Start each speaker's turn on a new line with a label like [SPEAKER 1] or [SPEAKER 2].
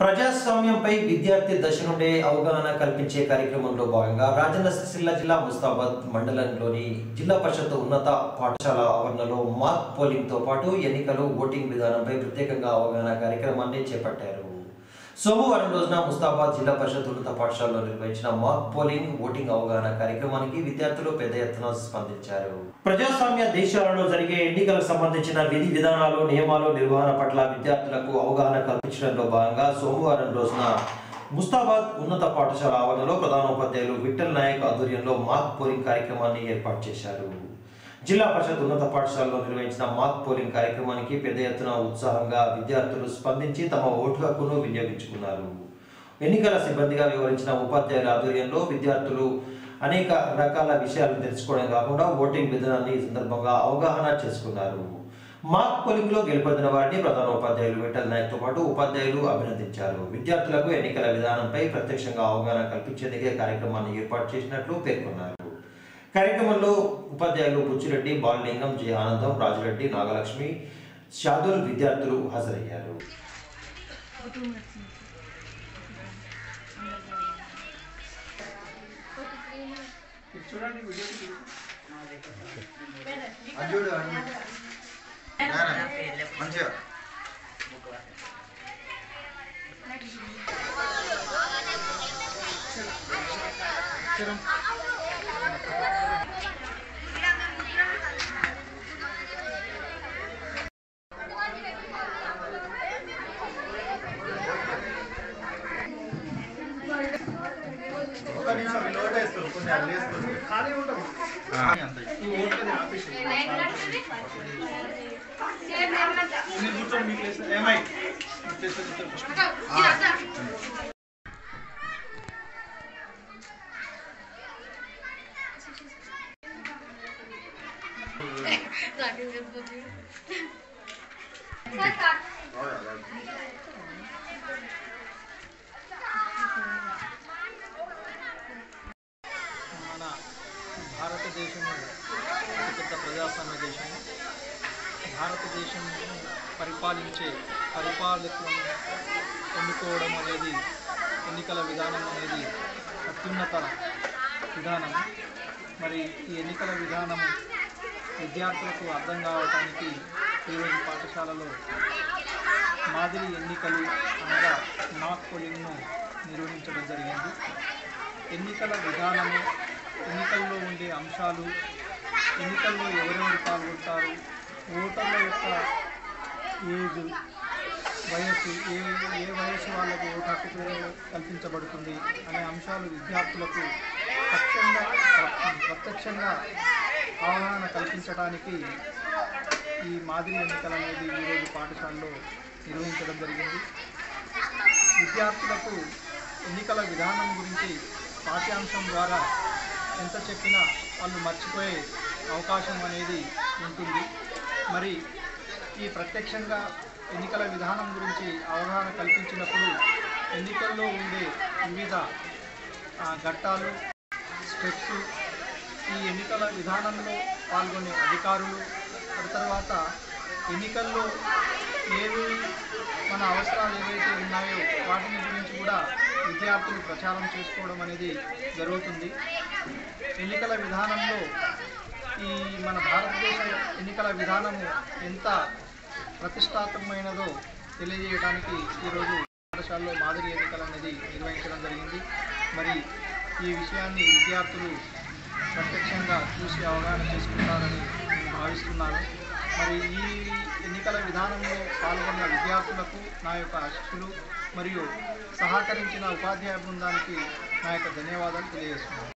[SPEAKER 1] ప్రజాస్వామ్యంపై విద్యార్థి దశ నుండే అవగాహన కల్పించే కార్యక్రమంలో భాగంగా రాజన్న సిరిసిల్ల జిల్లా ముస్తాబాద్ మండలంలోని జిల్లా పరిషత్ ఉన్నత పాఠశాల ఆవరణలో మాక్ పోలింగ్ తో పాటు ఎన్నికలు ఓటింగ్ విధానంపై ప్రత్యేకంగా అవగాహన కార్యక్రమాన్ని చేపట్టారు సోమవారం రోజున ముస్తాబాద్ జిల్లా పరిషత్ ఉన్నత పాఠశాలలో నిర్వహించిన మాక్ పోలింగ్ ఓటింగ్ అవగాహన కార్యక్రమానికి విద్యార్థులు పెద్ద ఎత్తున స్పందించారు ప్రజాస్వామ్య దేశాలలో జరిగే ఎన్నికలకు సంబంధించిన విధి విధానాలు నియమాలు నిర్వహణ పట్ల విద్యార్థులకు అవగాహన కల్పించడంలో భాగంగా సోమవారం రోజున ముస్తాబాద్ ఉన్నత పాఠశాల ఆవరణలో ప్రధానోపాధ్యాయులు విఠల్ నాయక్ ఆధ్వర్యంలో మాక్ పోలింగ్ కార్యక్రమాన్ని ఏర్పాటు చేశారు జిల్లా పరిషత్ ఉన్నత పాఠశాలలో నిర్వహించిన మాక్ పోలింగ్ కార్యక్రమానికి పెద్ద ఎత్తున ఉత్సాహంగా విద్యార్థులు స్పందించి తమ ఓటు హక్కును వినియోగించుకున్నారు ఎన్నికల సిబ్బందిగా వివరించిన ఉపాధ్యాయుల ఆధ్వర్యంలో విద్యార్థులు అనేక రకాల విషయాలు తెలుసుకోవడం కాకుండా ఓటింగ్ విధానాన్ని ఈ సందర్భంగా అవగాహన చేసుకున్నారు మాక్ పోలింగ్ లో గెలుపొందిన వారిని ప్రధాన ఉపాధ్యాయులు విఠల్ నాయక్ తో పాటు ఉపాధ్యాయులు అభినందించారు విద్యార్థులకు ఎన్నికల విధానంపై ప్రత్యక్షంగా అవగాహన కల్పించేందుకే కార్యక్రమాన్ని ఏర్పాటు చేసినట్లు పేర్కొన్నారు కార్యక్రమంలో ఉపాధ్యాయులు బుచ్చిరెడ్డి బాలలింగం జి ఆనందం రాజురెడ్డి నాగలక్ష్మి షాదుల్ విద్యార్థులు హాజరయ్యారు
[SPEAKER 2] చూడండి వీడియో
[SPEAKER 3] అంజుడు మంచిగా ఒక నిమిషం లోట్ వేస్తారు కొన్ని అవి వేస్తారు
[SPEAKER 2] ఖాళీ ఉండదు
[SPEAKER 3] అంతే
[SPEAKER 2] ఈ ఓట్లని ఆపేసి మీరు కూర్చోండి మీకు లేచిన ఏమై చేస్తే కూర్చోండి ఫస్ట్ మన భారతదేశము అతిపెద్ద ప్రజాస్వామ్య దేశము భారతదేశం పరిపాలించే పరిపాలకులను ఎన్నుకోవడం అనేది ఎన్నికల విధానం అనేది అత్యున్నత విధానం మరి ఈ ఎన్నికల విధానము విద్యార్థులకు అర్థం కావటానికి ఈరోజు పాఠశాలలో మాదిరి ఎన్నికలు అనగా మాక్ పోలింగ్ను నిర్వహించడం జరిగింది ఎన్నికల విధానము ఎన్నికల్లో ఉండే అంశాలు ఎన్నికల్లో ఎవరెవరు పాల్గొంటారు ఓటర్ల యొక్క ఏజ్ వయస్సు ఏ ఏ వయస్సు వాళ్ళకు ఓటు హక్కు కల్పించబడుతుంది అనే అంశాలు విద్యార్థులకు పక్షంగా ప్రత్యక్షంగా అవగాహన కల్పించడానికి ఈ మాదిరి ఎన్నికలు అనేది ఈరోజు పాఠశాలలో నిర్వహించడం జరిగింది విద్యార్థులకు ఎన్నికల విధానం గురించి పాఠ్యాంశం ద్వారా ఎంత చెప్పినా వాళ్ళు మర్చిపోయే అవకాశం అనేది ఉంటుంది మరి ఈ ప్రత్యక్షంగా ఎన్నికల విధానం గురించి అవగాహన కల్పించినప్పుడు ఎన్నికల్లో ఉండే వివిధ ఆ, ఘట్టాలు స్టెప్స్ ఈ ఎన్నికల విధానంలో పాల్గొనే అధికారులు ఆ తర్వాత ఎన్నికల్లో ఏవి మన అవసరాలు ఏవైతే ఉన్నాయో వాటిని గురించి కూడా విద్యార్థులు ప్రచారం చేసుకోవడం అనేది జరుగుతుంది ఎన్నికల విధానంలో ఈ మన భారతదేశ ఎన్నికల విధానము ఎంత ప్రతిష్టాత్మకమైనదో తెలియజేయడానికి ఈరోజు పాఠశాలలో మాదిరి ఎన్నికలు అనేది నిర్వహించడం జరిగింది మరి ఈ విషయాన్ని విద్యార్థులు ప్రత్యక్షంగా చూసి అవగాహన చేసుకుంటారని నేను భావిస్తున్నాను మరి ఈ ఎన్నికల విధానంలో పాల్గొన్న విద్యార్థులకు నా యొక్క ఆశిస్సులు మరియు సహకరించిన ఉపాధ్యాయ బృందానికి నా యొక్క ధన్యవాదాలు తెలియజేస్తున్నాను